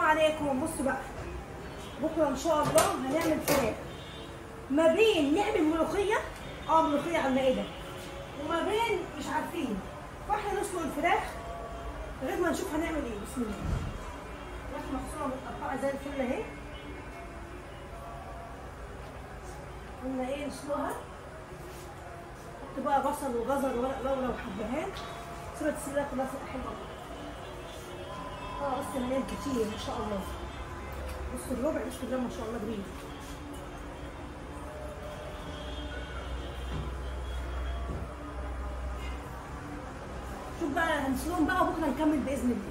عليكم بصوا بقى بكره ان شاء الله هنعمل فراخ ما بين نعمل ملوخيه اه ملوخيه على المائده وما بين مش عارفين فاحنا نسلق الفراخ لغايه ما نشوف هنعمل ايه بسم الله فراخ مغسوله متقطعه زي الفل اهي قلنا ايه نسلقها نحط بقى بصل وجزر وورق لورا وحبهان سيبها تسيبها كلها تبقى حلوه اه بس مليان كتير ما شاء الله بص الربع بسم الله ما شاء الله جميل شوف بقى هنسلقهم بقى وبكره نكمل باذن الله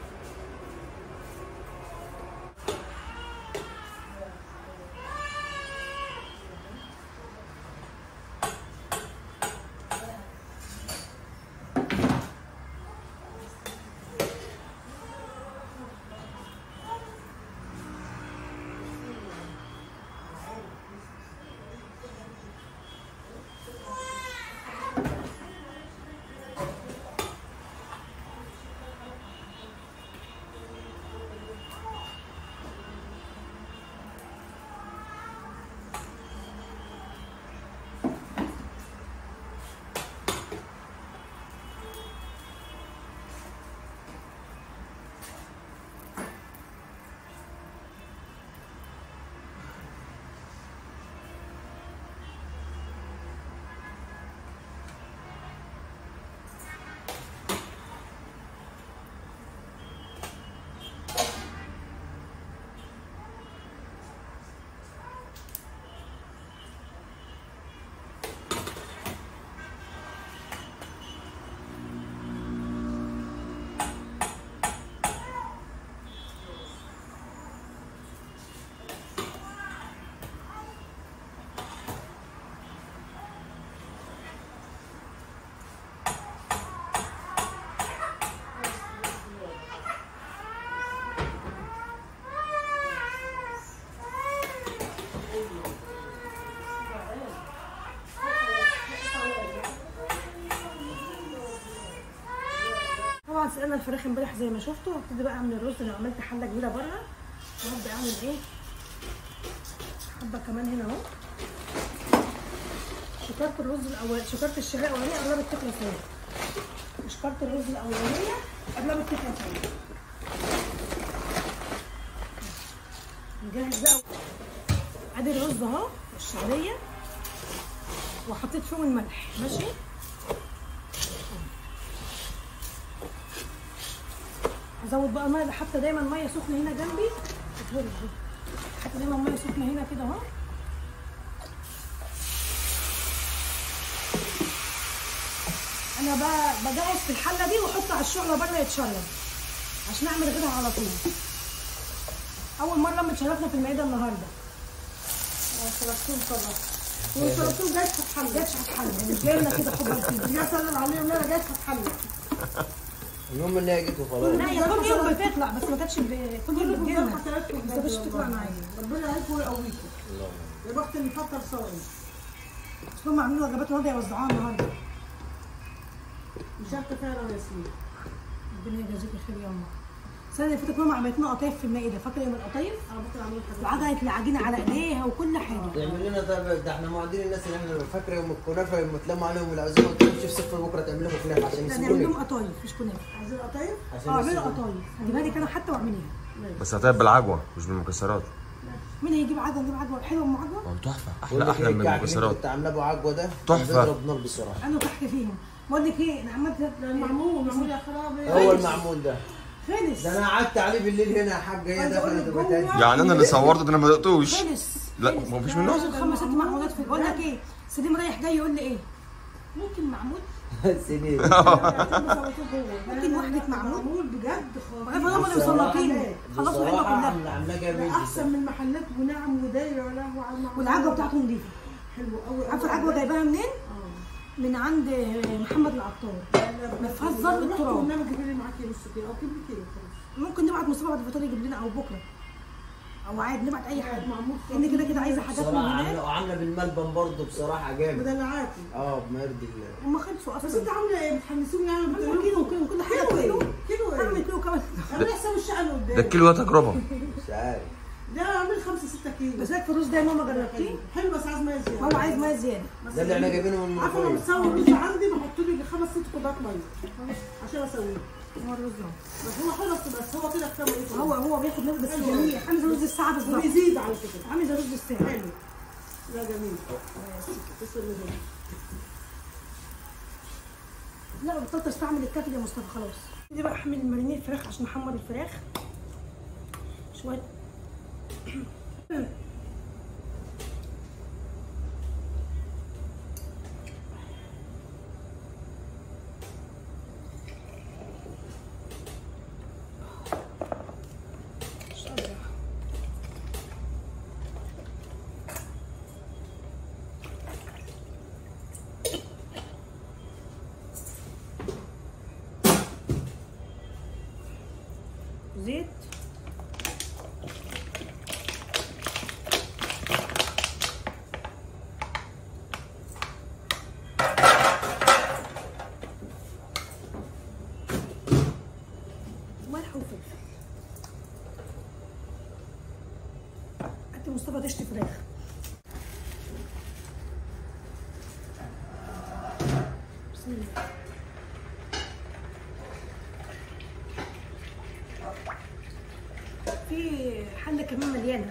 طبعا سلقنا الفراخ امبارح زي ما شفتوا هبتدي بقى اعمل الرز انا عملت حله كبيره بره وهبدا اعمل ايه حبه كمان هنا اهو شكرت الرز الاول شكرت الشعريه الاولانيه قربت تخلص اهي وشكرت الرز الاولانيه قربت تخلص اهي نجهز بقى ادي الرز اهو والشعريه وحطيت فيهم الملح ماشي هزود بقى ميه حتى دايما ميه سخنه هنا جنبي تتهرب دي حتى دايما ميه سخنه هنا كده اهو انا بقى بجهز في الحله دي واحطه على الشعله بره يتشرب عشان اعمل غيرها على طول اول مره متشرفنا في المائده النهارده شرفتوه طبعا وشرفتوه جاي فتح جاي فتح حله مش جاي لنا كده حب كده يا سلام عليهم انا جاي فتح حله المهم ان هي جت وخلاص لا هي كل يوم بتطلع بس ما كانتش ب- كل يوم بتجيلنا بس ما كانتش بتطلع معايا ربنا يعينكم ويقويكم يا بخت اللي فطر صايم بس هم عاملين وجبات النهارده يوزعوها النهارده مش عارفه فعلا يا ياسمين ربنا يجازيكي خير يا امه السنه اللي فاتت ماما عملت لنا قطايف في المائده فاكره يوم القطايف؟ انا بكره اعمل حاجه وعجنت العجينه على ايديها وكل حاجه تعمل لنا طيب ده احنا معودين الناس اللي احنا فاكره يوم الكنافه يوم تلموا عليهم العزومه قلت لهم شوف صفر بكره تعمل لكم كنافه عشان لا نعمل لهم يسيبوني قطايف مش كنافه عايزين قطايف عشان اه اعملوا يسيبوني. قطايف هجيبها لك انا حتى واعمليها بس هتبقى بالعجوه مش بالمكسرات مين هيجيب عجوه نجيب عجوه حلوه ام عجوه ما هو تحفه بقول احلى لك احلى ايه من الكعك اللي انت المكسرات كنت عاملاه ابو عجوه ده تحفة. بيضرب نار بصراحه انا تحت فيهم بقول لك ايه انا عملت معمول معمول يا خرابي هو المعمول ده خلص ده انا قعدت عليه بالليل هنا يا حاجه هي عايزة أقول دخلت لك وبتاعت جوه يعني انا اللي صورته ده انا ما دقتوش خلص لا خلص. ما فيش منه لازم خمس ست معمولات في بقول لك ايه سليم رايح جاي يقول لي ايه ممكن معمول سنين ممكن وحده معمول معمول بجد عارف هم اللي مسلطينه خلاص وحده بصراحه كلها عامله عاملاه جميل احسن من محلات ونعم ودايره ولا هو على المعمول. والعجوه بتاعته نظيفه حلو قوي عارفه العجوه جايباها منين؟ من عند محمد العطار ما فيهاش ذره تراب والنبي جيبي لي معاكي نص كيلو او كيلو كيلو خلاص ممكن نبعت مصطفى بعد الفطار يجيب لنا او بكره او عادي نبعت اي حاجه معمول لان كده كده عايزه حاجات من بصراحه هناك عامله وعامله بالملبن برضه بصراحه جامد مدلعاتي اه بمرد الله هم خلصوا بس اصلا انت عامله ايه بتحمسوني يعني عامله بتقولوا كيلو وكيلو كل حاجه كيلو ايه كيلو كيلو اعمل ايه كيلو كمان اعمل حساب الشقه اللي ده قدامك الكيلو ده تجربه مش عارف ده عامل 5 6 كيلو بس هيك الرز ده يا ماما جربتيه حلو بس عايز ميه زياده هو عايز ميه زياده ده اللي احنا جايبينه من عارفه لما المنوفيه بسوي الرز عندي بحط لي خمس ست كوبايات ميه عشان اسويه هو الرز ده بس هو حلو بس بس هو كده كام ايه هو هو بياخد نفس بس جميل عامل زي رز الساعه بالظبط بيزيد على فكره عامل زي رز الساعه حلو لا جميل تسلم ايدك لا بطلت استعمل الكاتل يا مصطفى خلاص دي بقى احمل المارينيه الفراخ عشان احمر الفراخ شويه شاطرة. زيت ملح وفلفل انت مصطفى تشتي فراخ بسم الله في حله كمان مليانه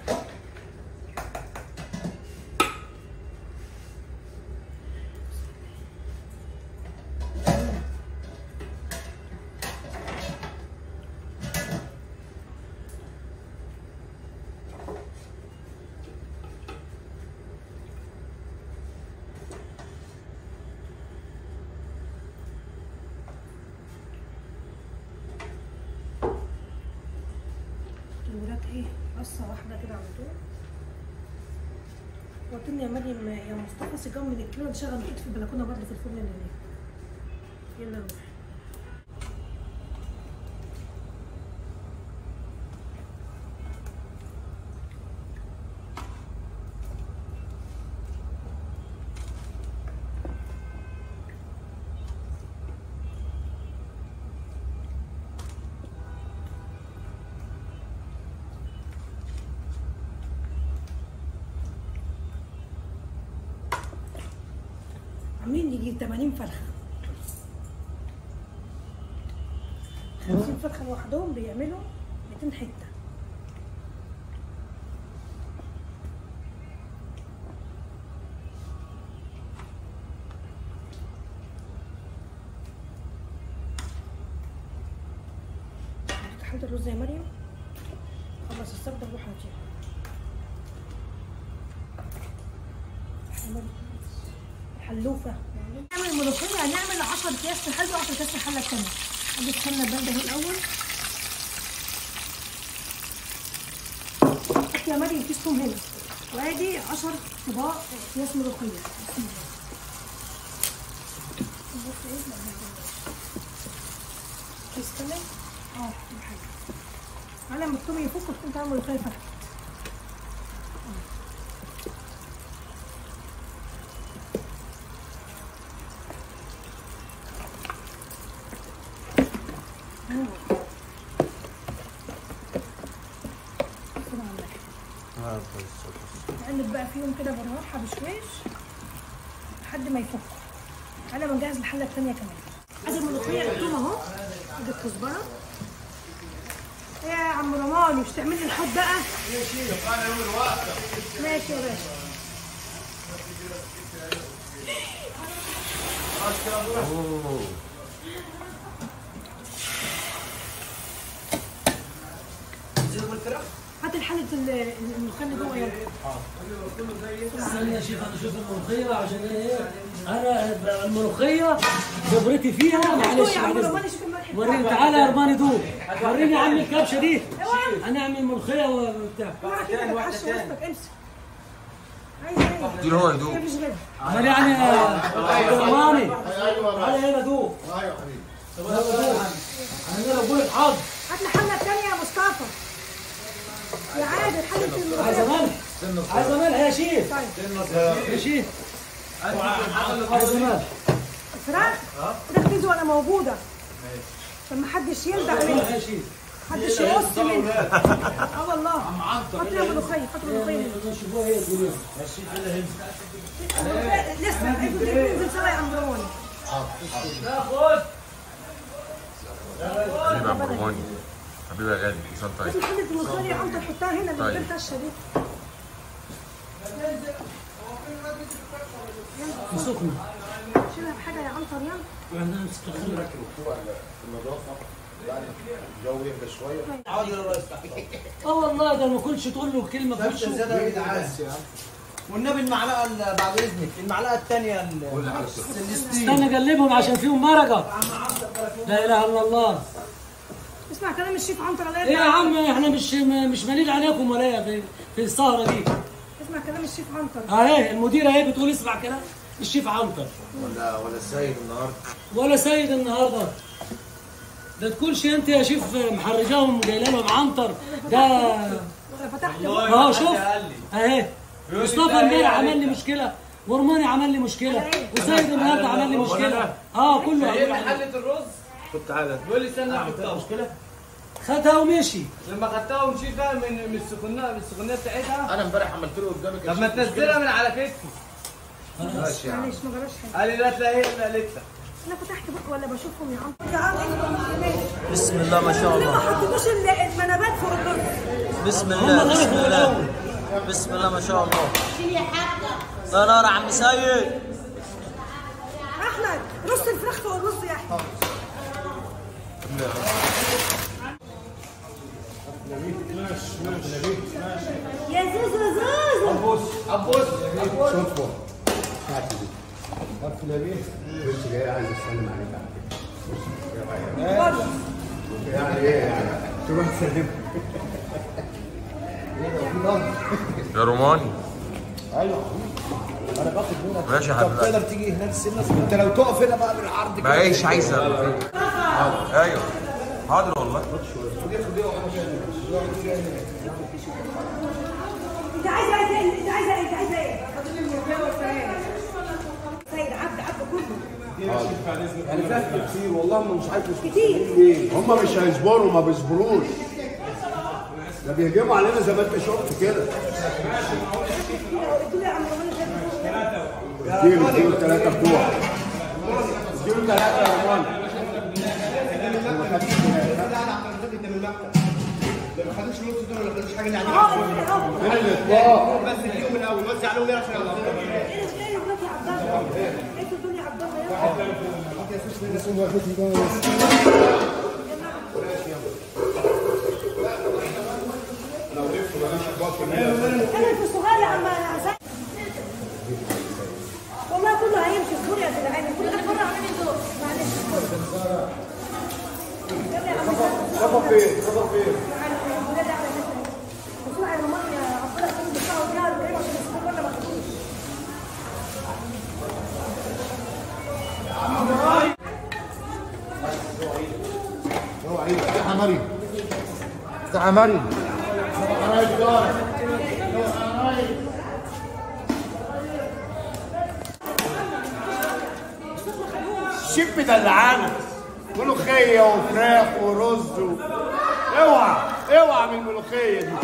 الولاد ايه قصه واحده كده على طول قلت لي يا مريم يا مصطفى سيجاره من الكيلو نشغل الايد في البلكونه برضه في الفرن اللي هناك يلا نروح عاملين يجي 80 فرخه 50 فرخه لوحدهم بيعملوا 200 حته حلت الرز يا مريم خلص السبت نروح نطيب حلوفه نعمل ملوخيه هنعمل 10 اكياس في الحله و10 اكياس في الحله الثانيه ادي السمنه بارده اهي الاول حط يا مريم كيس توم هنا وادي 10 طباق اكياس ملوخيه بسم الله بص ايه لا، ما ينفعش. كيس كمان اه دي حاجه على ما التوم يفك تكون تعمل ملوخيه فتحت كده على النار. نقلب بقى فيهم كده بالراحه بشويش لحد ما يفكوا على ما نجهز الحله الثانيه كمان ادي الملوخيه الثوم اهو ادي الكزبره ايه يا عم رماني مش تعمل لي الحوت بقى ماشي يا باشا هات الحله ال- الملوخيه اللي جوه يلا استنى يا شيخ انا اشوف الملوخيه عشان ايه انا الملوخيه خبرتي فيها معلش يا عم معلش رماني شوف الملح وريني بتاعك. تعالى يا رماني دوب وريني يا عم الكبشه دي هنعمل ملوخيه وبتاع واحد كده بتحش وسطك امسك عايز ايه؟ اديله هو يدوق مفيش غيرها امال يعني يا رماني تعالى هنا دوب ايوه حبيبي يلا دوب انا بقول لك حاضر هات لي حله ثانيه يا مصطفى يا عادل حله عايزه الملوخيه ملح عايزه ملح يا شيخ طيب يا شيخ عايزه ملح الفراخ الفراخ تيجي وانا موجوده عشان ما حدش يلدغ ملح مني يا شيخ محدش يقص مني اه والله حط لها ملوخيه حط ملوخيه هنا. شوفوها هي تقول لسه ننزل سوا يا عم روان حبيبي يا عم رماني حبيبي يا غالي كل سنه وأنت طيب لازم تخلي الملوخيه يا عم تحطها هنا من غير كشه دي سخنه شيلها بحاجه يا عنتر يلا احنا نستخدمها عادي يا ريس اه والله ده ما كنتش تقول له كلمه في كابتن وشه زياده يا جدعان والنبي المعلقه ال- بعد اذنك المعلقه الثانيه الستيل استنى اقلبهم عشان فيهم مرقه لا اله الا الله اسمع كلام الشيف عنتر الله ايه يا يرضى عم احنا مش مش مالين عليكم ولا ايه في, في السهره دي اسمع كلام الشيف عنتر اهي المديره اهي بتقول اسمع كلام الشيف عنتر ولا ولا السيد النهارده ولا سيد النهارده ده تكونش انت يا شيف محرجاهم جايله لهم عنتر ده فتحت اه شوف اهي مصطفى امبارح عمل لي مشكله ورماني عمل لي مشكله وسيد النهارده عمل لي مشكله اه كله عمل لي حلة الرز كنت عادة بيقول لي استنى احطها مشكلة خدها ومشي لما خدتها ومشيت بقى من من السخونية من السخونية بتاعتها انا امبارح عملت له قدامك طب ما تنزلها من على كتفي معلش ما جراش حاجه قال لي لا تلاقي هي اللي قالتها انا فتحت بق ولا بشوفهم يا عنتر يا عنتر بسم الله ما شاء ليه الله ما حطيتوش ال- المنابات فوق الرز بسم الله بسم الله بسم الله ما شاء الله لا نار يا عم سيد احمد رص الفراخ فوق الرز يا احمد يا زوزو زوزو عبوس عبوس صدفه بتاعتي دي عارف نبيه كنت جاي عايز اسلم عليك على فكره يعني ايه يعني تروح تسلم يا روماني ايوه انا باخد منك ماشي يا طب حبيبي تقدر تيجي هناك السنه انت لو تقف هنا بقى بالعرض كده معيش عايزه ايوه حاضر والله انت عايزه عايزه ايه انت عايزه ايه انت عايزه ايه سيد عبد عبد كله يعني فاهم كتير والله ما مش عارف كتير هم مش هيصبروا ما بيصبروش ده بيهجموا علينا زي ما انت شفت كده قلت له يا عم ربنا يخليك. اديله اديله ثلاثه بتوع اديله ثلاثه يا رمان اه اه فين الاطلاق ايه اللي بلاد يا عبد الله ايه تقول يا عبد الله يلا. انا في الصغير يا عم عسل والله كله هيمشي اصبروا يا جدعان كل ده مره عاملين دور معلش اصبروا. يلا يا عم صفا فين صفا فين الولاد على مثلا بسرعه يا ماما يا عبد الله كانوا بيطلعوا بيها الولاد عشان يسيبوا ولا ما خدوش هو عليك افتح يا مريم افتح يا مريم شيف مدلعانا ملوخية وفراخ ورز و... اوعى اوعى من الملوخية دي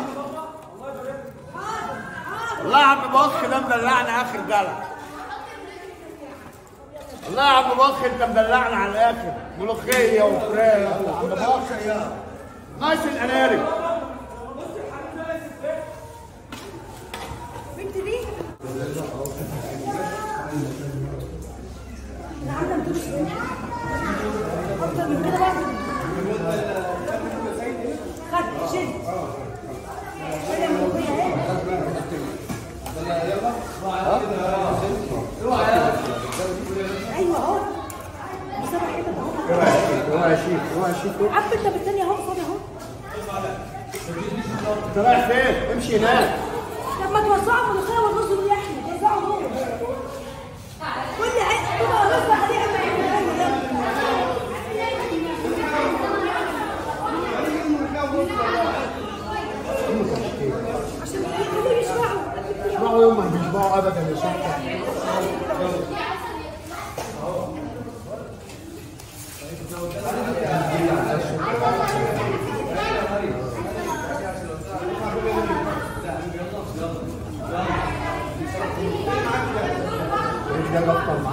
والله يا عم بخ ده مدلعنا اخر دلع والله يا عم بخ انت مدلعنا على الاخر ملوخية وفراخ عم بخ يا ناقص الاناري بنت دي انا عامله انتوا اكتر من كده بقى خد شد شد الملوخية اهي. ايوه اهو بسرعه كده اهو اوعى يا شيخ اوعى يا شيخ عبد انت بالتانية اهو خد اهو انت رايح فين؟ امشي هناك طب ما توزعوا الملوخيه والرز دول يا احمد توزعوا دول كل عيش كده رز عليه اما يعملوا عشان يخليه يشبعوا اسمعوا يوم ما بيشبعوا ابدا يا شيخ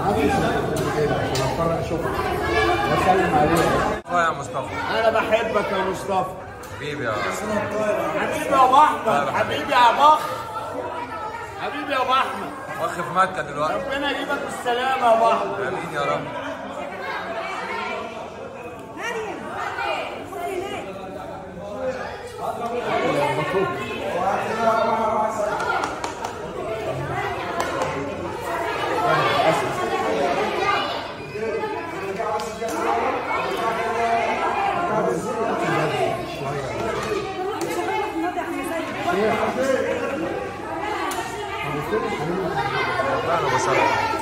عارف عشان اتفرج اشوفك واسلم عليك اه يا مصطفى انا بحبك يا مصطفى حبيبي يا حبيبي يا ابو احمد حبيبي يا ابو أخ. حبيبي يا ابو احمد واخ في مكه دلوقتي ربنا يجيبك بالسلامه يا ابو احمد امين يا رب مريم خدي هناك اهلا وسهلا